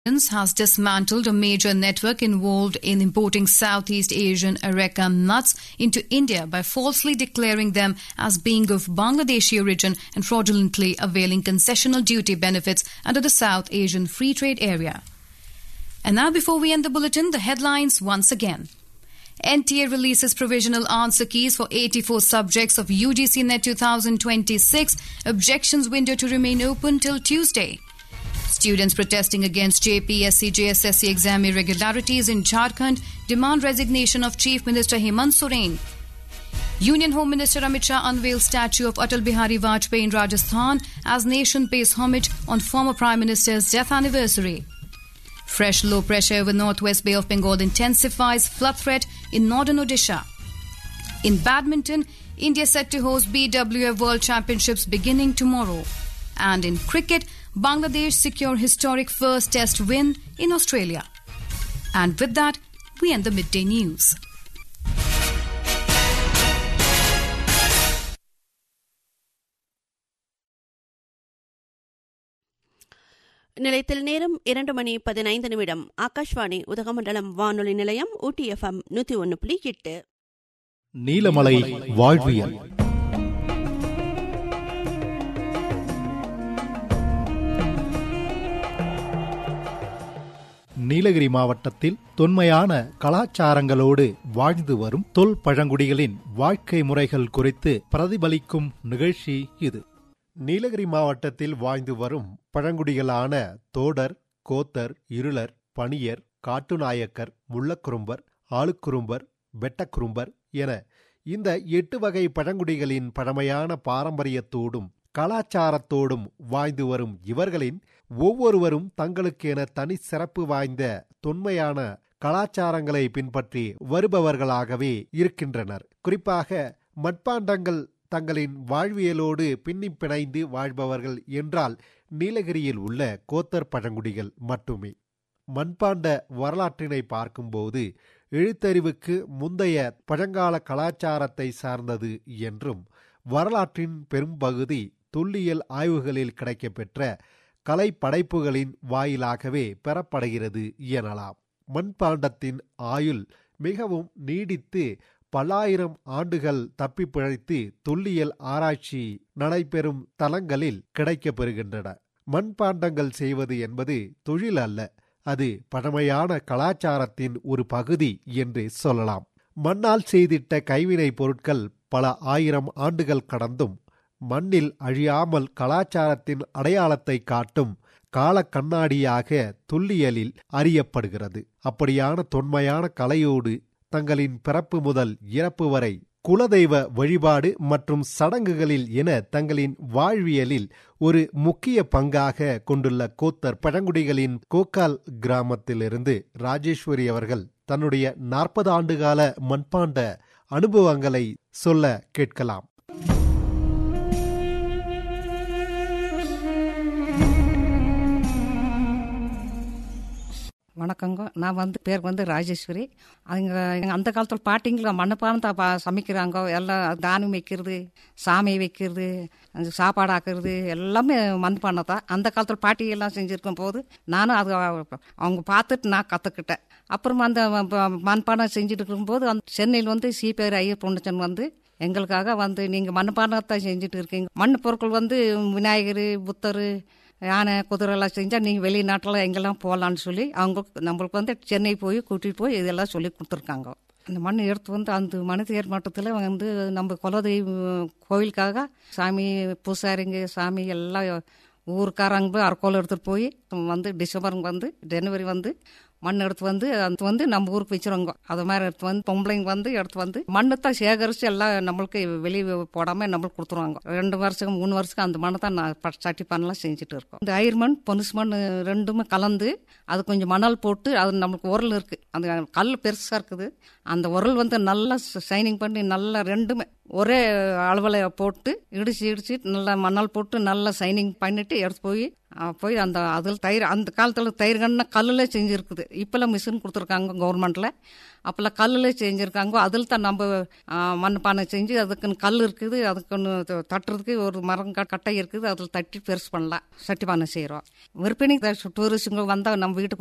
has dismantled a major network involved in importing Southeast Asian areca nuts into India by falsely declaring them as being of Bangladeshi origin and fraudulently availing concessional duty benefits under the South Asian Free Trade Area. And now, before we end the bulletin, the headlines once again. NTA releases provisional answer keys for 84 subjects of UGC NET 2026. Objections window to remain open till Tuesday. Students protesting against JPSC JSSC exam irregularities in Jharkhand demand resignation of Chief Minister Hemant Soren. Union Home Minister Amit Shah unveils statue of Atal Bihari Vajpayee in Rajasthan as nation pays homage on former Prime Minister's death anniversary. Fresh low pressure over northwest Bay of Bengal intensifies flood threat in northern Odisha. In badminton, India set to host BWF World Championships beginning tomorrow. And in cricket, Bangladesh secure historic first test win in Australia. And with that, we end the midday news. நிலையத்தில் நேரம் இரண்டு மணி பதினைந்து நிமிடம் ஆகாஷ்வாணி உதகமண்டலம் வானொலி நிலையம் ஊட்டி FM நூத்தி ஒன்னு புள்ளி எட்டு நீலமலை வாழ்வியல் நீலகிரி மாவட்டத்தில் தொன்மையான கலாச்சாரங்களோடு வாழ்ந்து வரும் தொல் பழங்குடிகளின் வாழ்க்கை முறைகள் குறித்து பிரதிபலிக்கும் நிகழ்ச்சி இது நீலகிரி மாவட்டத்தில் வாழ்ந்து வரும் பழங்குடிகளான தோடர் கோத்தர் இருளர் பணியர் காட்டுநாயக்கர் முள்ளக்குறும்பர் ஆளுக்குறும்பர் வெட்டக்குறும்பர் என இந்த எட்டு வகை பழங்குடிகளின் பழமையான பாரம்பரியத்தோடும் கலாச்சாரத்தோடும் வாழ்ந்து வரும் இவர்களின் ஒவ்வொருவரும் தங்களுக்கென தனி சிறப்பு வாய்ந்த தொன்மையான கலாச்சாரங்களை பின்பற்றி வருபவர்களாகவே இருக்கின்றனர் குறிப்பாக மட்பாண்டங்கள் தங்களின் வாழ்வியலோடு பின்னி பிணைந்து வாழ்பவர்கள் என்றால் நீலகிரியில் உள்ள கோத்தர் பழங்குடிகள் மட்டுமே மண்பாண்ட வரலாற்றினை பார்க்கும்போது எழுத்தறிவுக்கு முந்தைய பழங்கால கலாச்சாரத்தை சார்ந்தது என்றும் வரலாற்றின் பெரும்பகுதி தொல்லியல் ஆய்வுகளில் கிடைக்கப்பெற்ற கலை படைப்புகளின் வாயிலாகவே பெறப்படுகிறது எனலாம் மண்பாண்டத்தின் ஆயுள் மிகவும் நீடித்து பல்லாயிரம் ஆண்டுகள் தப்பி பிழைத்து தொல்லியல் ஆராய்ச்சி நடைபெறும் தலங்களில் கிடைக்கப்பெறுகின்றன மண்பாண்டங்கள் செய்வது என்பது தொழில் அல்ல அது பழமையான கலாச்சாரத்தின் ஒரு பகுதி என்று சொல்லலாம் மண்ணால் செய்திட்ட கைவினை பொருட்கள் பல ஆயிரம் ஆண்டுகள் கடந்தும் மண்ணில் அழியாமல் கலாச்சாரத்தின் அடையாளத்தை காட்டும் கால கண்ணாடியாக தொல்லியலில் அறியப்படுகிறது அப்படியான தொன்மையான கலையோடு தங்களின் பிறப்பு முதல் இறப்பு வரை குலதெய்வ வழிபாடு மற்றும் சடங்குகளில் என தங்களின் வாழ்வியலில் ஒரு முக்கிய பங்காக கொண்டுள்ள கோத்தர் பழங்குடிகளின் கோக்கால் கிராமத்திலிருந்து ராஜேஸ்வரி அவர்கள் தன்னுடைய நாற்பது ஆண்டுகால மண்பாண்ட அனுபவங்களை சொல்ல கேட்கலாம் வணக்கங்க நான் வந்து பேர் வந்து ராஜேஸ்வரி அவங்க எங்கள் அந்த காலத்தில் பாட்டிங்கள மண்ணுப்பானம் தான் பா சமைக்கிறாங்க எல்லாம் தானம் வைக்கிறது சாமி வைக்கிறது அந்த சாப்பாடு ஆக்குறது எல்லாமே மண்பானை தான் அந்த காலத்தில் பாட்டி எல்லாம் செஞ்சுருக்கும் போது நானும் அது அவங்க பார்த்துட்டு நான் கற்றுக்கிட்டேன் அப்புறமா அந்த மண்பானை செஞ்சுட்டு இருக்கும்போது அந்த சென்னையில் வந்து சிபிஆர் ஐயர் பொண்ணுச்சன் வந்து எங்களுக்காக வந்து நீங்கள் மண்பானத்தை செஞ்சுட்டு இருக்கீங்க மண் பொருட்கள் வந்து விநாயகர் புத்தர் யானை குதிரை எல்லாம் செஞ்சால் நீங்கள் வெளிநாட்டில் எங்கெல்லாம் போகலான்னு சொல்லி அவங்க நம்மளுக்கு வந்து சென்னை போய் கூட்டிகிட்டு போய் இதெல்லாம் சொல்லி கொடுத்துருக்காங்க அந்த மண் எடுத்து வந்து அந்த மனிதர் மட்டத்தில் வந்து நம்ம குலதெய்வ கோவிலுக்காக சாமி பூசாரிங்க சாமி எல்லாம் ஊருக்காரங்க போய் அரைக்கோல் எடுத்துகிட்டு போய் வந்து டிசம்பருங்க வந்து ஜனவரி வந்து மண் எடுத்து வந்து அது வந்து நம்ம ஊருக்கு வச்சுருவாங்க அது மாதிரி எடுத்து வந்து பொம்பளைங்க வந்து எடுத்து வந்து மண்ணை தான் சேகரித்து எல்லாம் நம்மளுக்கு வெளியே போடாமல் நம்மளுக்கு கொடுத்துருவாங்க ரெண்டு வருஷம் மூணு வருஷம் அந்த மண்ணை தான் நான் சட்டி பண்ணலாம் செஞ்சுட்டு இருக்கோம் இந்த அயிர் மண் பொனுசு மண் ரெண்டுமே கலந்து அது கொஞ்சம் மணல் போட்டு அது நம்மளுக்கு உரல் இருக்குது அந்த கல் பெருசாக இருக்குது அந்த உரல் வந்து நல்லா ஷைனிங் பண்ணி நல்லா ரெண்டுமே ஒரே அளவில் போட்டு இடிச்சு இடிச்சு நல்லா மணல் போட்டு நல்லா சைனிங் பண்ணிட்டு எடுத்து போய் ஆ, போய் அந்த அதில் தயிர் அந்த காலத்தில் தயிர் கண்ணா கல்லில் செஞ்சுருக்குது இப்போல்லாம் மிஷின் கொடுத்துருக்காங்க கவர்மெண்ட்டில் அப்போல்லாம் கல்லில் செஞ்சுருக்காங்க அதில் தான் நம்ம ஆ, மண்பானை செஞ்சு அதுக்குன்னு கல் இருக்குது அதுக்குன்னு த- தட்டுறதுக்கு ஒரு மரம் க- கட்டை இருக்குது அதில் தட்டி பெருசு பண்ணலாம் சட்டி பானை செய்கிறோம் விற்பனை டூரிஸ்ட்டுங்க வந்தால் நம்ம வீட்டு